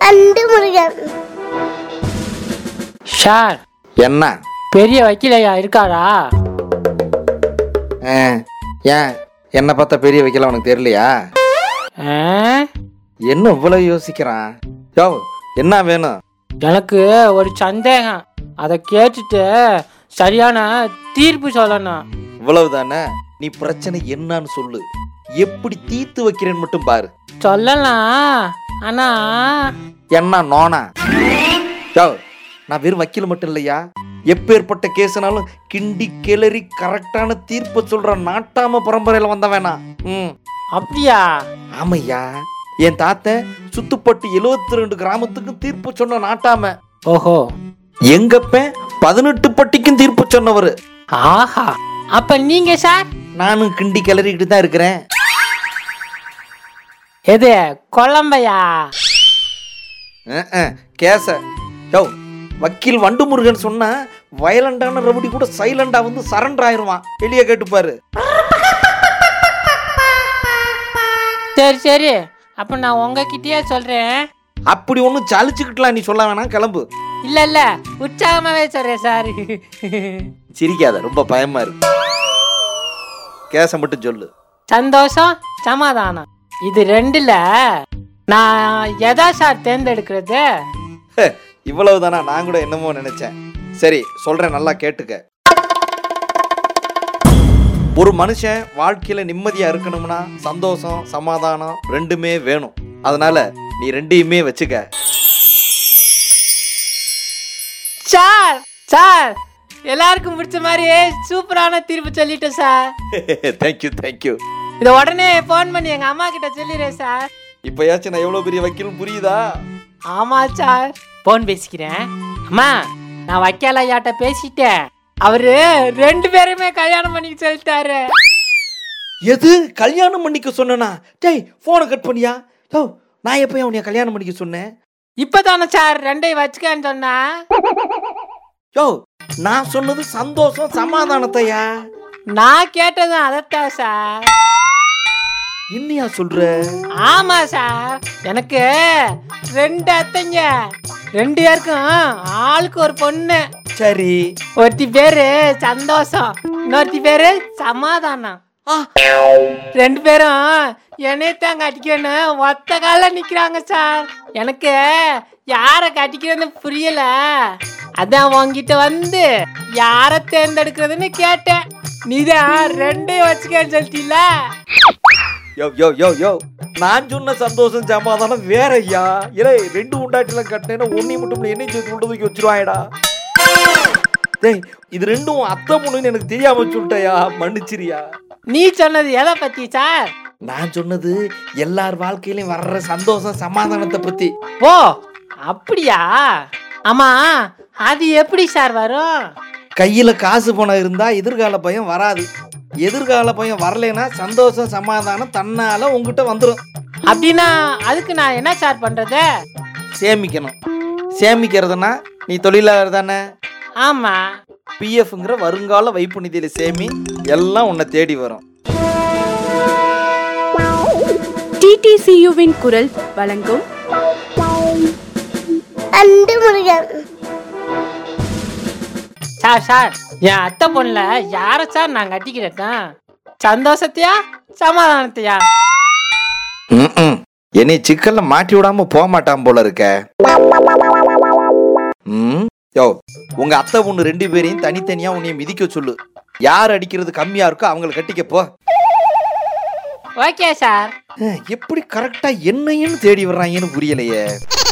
And Murugan sir என்ன பெரிய வக்கீலையா இருக்காரா ஆ, ஏன் என்ன பார்த்தா பெரிய வைக்கல உனக்கு தெரியலையா ஆ? என்ன இவ்வளவு யோசிக்கிறான் யோ என்ன வேணும் எனக்கு ஒரு சந்தேகம் அதை கேட்டுட்டு சரியான தீர்ப்பு சொல்லணும் இவ்வளவு தானே நீ பிரச்சனை என்னன்னு சொல்லு எப்படி தீர்த்து வைக்கிறேன்னு மட்டும் பாரு சொல்லலாம் ஆனா என்ன நோனா யோ நான் வெறும் வக்கீல் மட்டும் இல்லையா எப்பேற்பட்ட கேஸ்னாலும் கிண்டி கிளறி கரெக்டான தீர்ப்பு சொல்ற நாட்டாம பரம்பரையில வந்தவனா ம் அப்படியா ஆமையா என் தாத்தன் சுத்துப்பட்டு 72 ரெண்டு கிராமத்துக்கு தீர்ப்பு சொன்ன நாட்டாம ஓஹோ எங்கப்பன் பதினெட்டு பட்டிக்கும் தீர்ப்பு சொன்னவர் ஆஹா அப்ப நீங்க சார் நானும் கிண்டி கிளறிக்கிட்டு தான் இருக்கிறேன் எது கொல்லம்பையா அஹ், அஹ், கேச யோ வக்கீல் வண்டு முருகன் சொன்னா வயலண்டான ரவுடி கூட சைலண்டா வந்து சரண்டர் ஆயிருவான் வெளியே கேட்டுப்பாரு சரி சரி அப்ப நான் உங்ககிட்டயே சொல்றேன் அப்படி ஒன்றும் சலிச்சுக்கிட்டலாம் நீ சொல்ல வேணாம் கிளம்பு இல்ல இல்ல உற்சாகமாவே சொல்றேன் சார் சிரிக்காத ரொம்ப பயமா இருக்கு கேச மட்டும் சொல்லு சந்தோஷம் சமாதானம் இது ரெண்டுல நான் எதா சார் தேர்ந்தெடுக்கிறது ஹே, இவ்வளவுதானா நான் கூட என்னமோ நினைச்சேன் சரி சொல்றேன் நல்லா கேட்டுக்க ஒரு மனுஷன் வாழ்க்கையில நிம்மதியா இருக்கணும்னா சந்தோஷம் சமாதானம் ரெண்டுமே வேணும் அதனால நீ ரெண்டையுமே வச்சுக்க சார் சார் எல்லாருக்கும் பிடிச்ச மாதிரி சூப்பரான தீர்ப்பு சொல்லிட்டேன் சார் தேங்க்யூ தேங்க்யூ இதை உடனே ஃபோன் பண்ணி எங்க அம்மா கிட்ட சொல்லிடுறேன் சார் இப்பயாச்சும் நான் எவ்வளவு பெரிய வக்கீல் புரியுதா ஆமா சார் ஃபோன் பேசிக்கிறேன் அம்மா நான் வைக்கால ஐயாட்ட பேசிட்டேன் அவரு ரெண்டு பேருமே கல்யாணம் பண்ணிக்க சொல்லிட்டாரு எது கல்யாணம் பண்ணிக்க சொன்னனா டேய் போனை கட் பண்ணியா யோ நான் எப்போ உன்னைய கல்யாணம் பண்ணிக்க சொன்னேன் இப்பதானே சார் ரெண்டையும் வச்சுக்கன்னு சொன்னா யோ நான் சொன்னது சந்தோஷம் சமாதானத்தையா நான் கேட்டதும் அதைத்தான் சார் என்னையா சொல்ற ஆமா சார் எனக்கு ரெண்டு அத்தைங்க ரெண்டு பேருக்கும் ஆளுக்கு ஒரு பொண்ணு சரி ஒருத்தி பேரு சந்தோஷம் இன்னொருத்தி பேரு சமாதானம் ஆ, ரெண்டு பேரும் என்னைத்தான் கட்டிக்கணும் ஒத்த கால நிக்கிறாங்க சார் எனக்கு யார கட்டிக்கிறதுன்னு புரியல அதான் உங்ககிட்ட வந்து யார தேர்ந்தெடுக்கிறதுன்னு கேட்டேன் நீதான் ரெண்டையும் வச்சுக்கன்னு சொல்லிட்டீல யோ யோ யோ யோ நான் சொன்ன சந்தோஷம் சமாதானம் வேற ஐயா இல்லை ரெண்டு உண்டாட்டிலாம் கட்டினேன்னா ஒன்னையும் மட்டும் இல்லை, என்னையும் சேர்த்து உள்ள தூக்கி வச்சிருவாயடா டேய் இது ரெண்டும் அத்தை பொண்ணுன்னு எனக்கு தெரியாம சொல்லிட்டயா மன்னிச்சிரியா நீ சொன்னது எதை பத்தி சார் நான் சொன்னது எல்லார் வாழ்க்கையிலயும் வர்ற சந்தோஷம் சமாதானத்தை பத்தி ஓ அப்படியா ஆமா அது எப்படி சார் வரும் கையில காசு பணம் இருந்தா எதிர்கால பயம் வராது எதிர்கால பயம் வரலைன்னா சந்தோஷம் சமாதானம் தன்னால உங்ககிட்ட வந்துடும் அப்படின்னா அதுக்கு நான் என்ன சார் பண்றது சேமிக்கணும் சேமிக்கிறதுனா நீ தொழிலாளர் தானே ஆமா பிஎஃப்ங்கிற வருங்கால வைப்பு நிதியில சேமி எல்லாம் உன்னை தேடி வரும் டிடிசியுவின் குரல் வழங்கும் அண்டு முருகன் சார் சார் என் அத்தை பொண்ணுல யார சார் நான் கட்டிக்கிறேன் சந்தோஷத்தையா சமாதானத்தையா ம்ம். என்னை சிக்கல்ல மாட்டி விடாம போக மாட்டான் போல இருக்க ம் யோ உங்க அத்தை பொண்ணு ரெண்டு பேரையும் தனித்தனியா உன்னைய மிதிக்க சொல்லு யார் அடிக்கிறது கம்மியா இருக்கோ அவங்கள கட்டிக்க போ ஓகே சார் அஹ், எப்படி கரெக்டா என்னையும் தேடி வர்றாங்கன்னு புரியலையே